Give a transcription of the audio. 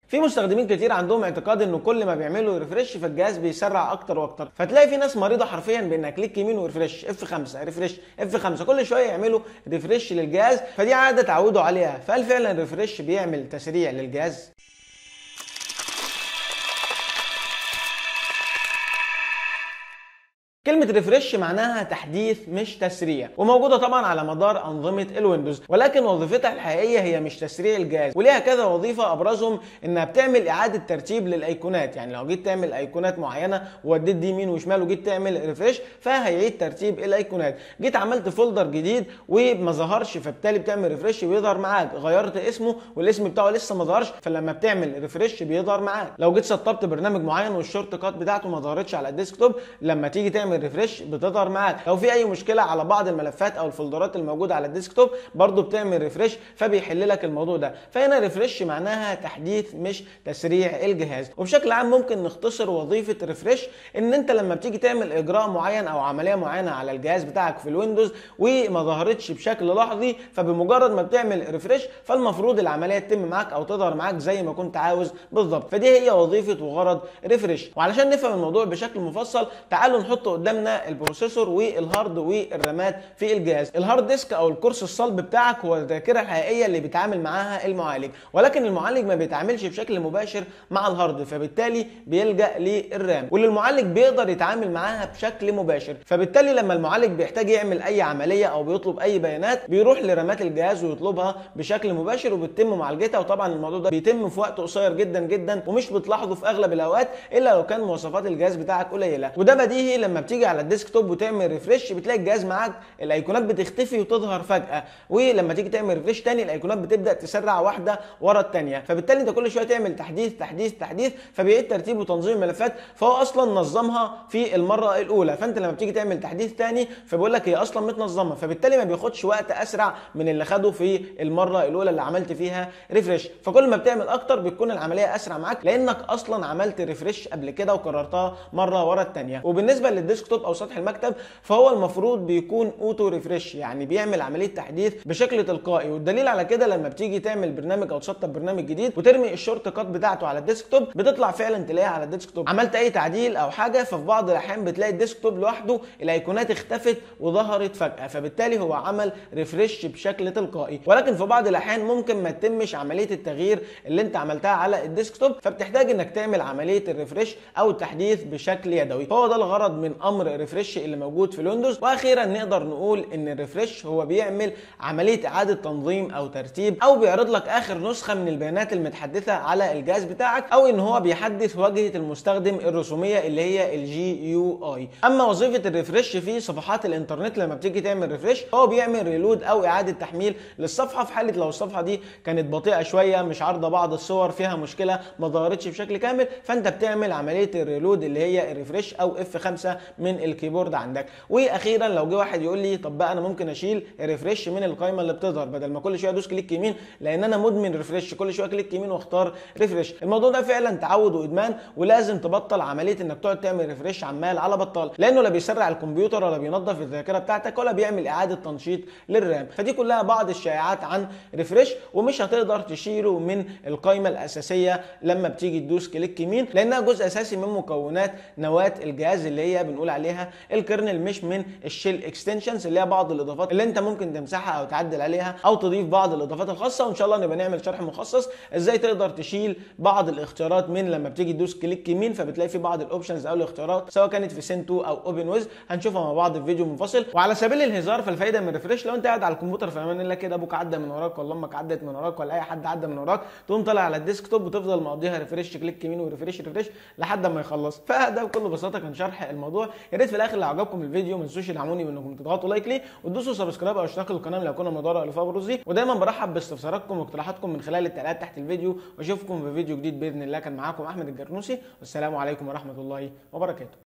في مستخدمين كتير عندهم اعتقاد ان كل ما بيعملوا ريفرش فالجهاز بيسرع اكتر واكتر فتلاقي في ناس مريضه حرفيا بانها كليك يمين وريفرش اف 5 ريفرش اف 5 كل شويه يعملوا ريفرش للجهاز فدي عاده تعودوا عليها فهل فعلا الريفرش بيعمل تسريع للجهاز كلمة ريفرش معناها تحديث مش تسريع وموجودة طبعا على مدار أنظمة الويندوز ولكن وظيفتها الحقيقية هي مش تسريع الجهاز وليها كذا وظيفة أبرزهم إنها بتعمل إعادة ترتيب للأيقونات يعني لو جيت تعمل أيقونات معينة ووديت دي يمين وشمال وجيت تعمل ريفرش فهيعيد ترتيب الأيقونات جيت عملت فولدر جديد وما ظهرش فبالتالي بتعمل ريفرش بيظهر معاك غيرت اسمه والاسم بتاعه لسه ما ظهرش فلما بتعمل ريفرش بيظهر معاك لو جيت سطبت برنامج معين والشورت كات بتاعته ما ظهرتش على الديسكتوب لما تيجي تعمل ريفرش بتظهر معاك لو في اي مشكله على بعض الملفات او الفولدرات الموجوده على الديسكتوب برضو بتعمل ريفرش فبيحل لك الموضوع ده فهنا ريفرش معناها تحديث مش تسريع الجهاز وبشكل عام ممكن نختصر وظيفه ريفرش ان انت لما بتيجي تعمل اجراء معين او عمليه معينه على الجهاز بتاعك في الويندوز وما ظهرتش بشكل لحظي فبمجرد ما بتعمل ريفرش فالمفروض العمليه تتم معاك او تظهر معاك زي ما كنت عاوز بالظبط فدي هي وظيفه وغرض ريفرش وعلشان نفهم الموضوع بشكل مفصل تعالوا نحط قدامنا البروسيسور والهارد والرامات في الجهاز الهارد ديسك او الكورس الصلب بتاعك هو الذاكره الحقيقيه اللي بيتعامل معاها المعالج ولكن المعالج ما بيتعاملش بشكل مباشر مع الهارد فبالتالي بيلجا للرام واللي المعالج بيقدر يتعامل معاها بشكل مباشر فبالتالي لما المعالج بيحتاج يعمل اي عمليه او بيطلب اي بيانات بيروح لرامات الجهاز ويطلبها بشكل مباشر وبتتم معالجتها وطبعا الموضوع ده بيتم في وقت قصير جدا جدا ومش بتلاحظه في اغلب الاوقات الا لو كان مواصفات الجهاز بتاعك قليله وده بديهي لما بتيجي على الديسكتوب وتعمل ريفرش بتلاقي الجهاز معاك الايقونات بتختفي وتظهر فجاه ولما تيجي تعمل ريفرش تاني الايقونات بتبدا تسرع واحده ورا الثانيه فبالتالي انت كل شويه تعمل تحديث تحديث تحديث فبيعيد ترتيب وتنظيم الملفات فهو اصلا نظمها في المره الاولى فانت لما بتيجي تعمل تحديث تاني فبيقول لك هي اصلا متنظمه فبالتالي ما بياخدش وقت اسرع من اللي خده في المره الاولى اللي عملت فيها ريفرش فكل ما بتعمل اكتر بتكون العمليه اسرع معاك لانك اصلا عملت ريفرش قبل كده وكررتها مره ورا الثانيه وبالنسبه للديسكتوب او سطح المكتب فهو المفروض بيكون اوتو ريفرش يعني بيعمل عمليه تحديث بشكل تلقائي والدليل على كده لما بتيجي تعمل برنامج او تسطب برنامج جديد وترمي الشورت كات بتاعته على الديسكتوب بتطلع فعلا تلاقيها على الديسكتوب عملت اي تعديل او حاجه ففي بعض الاحيان بتلاقي الديسكتوب لوحده الايقونات اختفت وظهرت فجاه فبالتالي هو عمل ريفرش بشكل تلقائي ولكن في بعض الاحيان ممكن ما تتمش عمليه التغيير اللي انت عملتها على الديسكتوب فبتحتاج انك تعمل عمليه الريفرش او التحديث بشكل يدوي فهو ده الغرض من امر ريفرش اللي موجود في الويندوز واخيرا نقدر نقول ان الريفرش هو بيعمل عمليه اعاده تنظيم او ترتيب او بيعرض لك اخر نسخه من البيانات المتحدثه على الجهاز بتاعك او ان هو بيحدث واجهه المستخدم الرسوميه اللي هي الجي يو اي اما وظيفه الريفرش في صفحات الانترنت لما بتيجي تعمل ريفرش هو بيعمل ريلود او اعاده تحميل للصفحه في حاله لو الصفحه دي كانت بطيئه شويه مش عارضه بعض الصور فيها مشكله ما ظهرتش بشكل كامل فانت بتعمل عمليه الريلود اللي هي الريفرش او اف 5 من الكيبورد عندك واخيرا لو جه واحد يقول لي طب بقى انا ممكن اشيل ريفرش من القائمه اللي بتظهر بدل ما كل شويه ادوس كليك يمين لان انا مدمن ريفرش كل شويه كليك يمين واختار ريفرش الموضوع ده فعلا تعود وادمان ولازم تبطل عمليه انك تقعد تعمل ريفرش عمال على بطال لانه لا بيسرع الكمبيوتر ولا بينظف الذاكره بتاعتك ولا بيعمل اعاده تنشيط للرام فدي كلها بعض الشائعات عن ريفرش ومش هتقدر تشيله من القائمه الاساسيه لما بتيجي تدوس كليك يمين لانها جزء اساسي من مكونات نواه الجهاز اللي هي بنقول عليها الكيرنل مش من الشيل اكستنشنز اللي هي بعض الاضافات اللي انت ممكن تمسحها او تعدل عليها او تضيف بعض الاضافات الخاصه وان شاء الله نبقى نعمل شرح مخصص ازاي تقدر تشيل بعض الاختيارات من لما بتيجي تدوس كليك يمين فبتلاقي في بعض الاوبشنز او الاختيارات سواء كانت في سين 2 او اوبن ويز هنشوفها مع بعض في فيديو منفصل وعلى سبيل الهزار فالفايده من ريفريش لو انت قاعد على الكمبيوتر في امان الله كده ابوك عدى من وراك ولا امك عدت من وراك ولا اي حد عدى من وراك تقوم طالع على الديسكتوب وتفضل مقضيها ريفريش كليك يمين وريفريش ريفريش لحد ما يخلص فده بكل بساطه كان شرح الموضوع يا ريت في الاخر لو عجبكم الفيديو ما تنسوش تدعموني بانكم تضغطوا لايك ليه وتدوسوا سبسكرايب او اشتراك للقناه لو كنا مدار الفا بروزي ودايما برحب باستفساراتكم واقتراحاتكم من خلال التعليقات تحت الفيديو واشوفكم في فيديو جديد باذن الله كان معاكم احمد الجرنوسي والسلام عليكم ورحمه الله وبركاته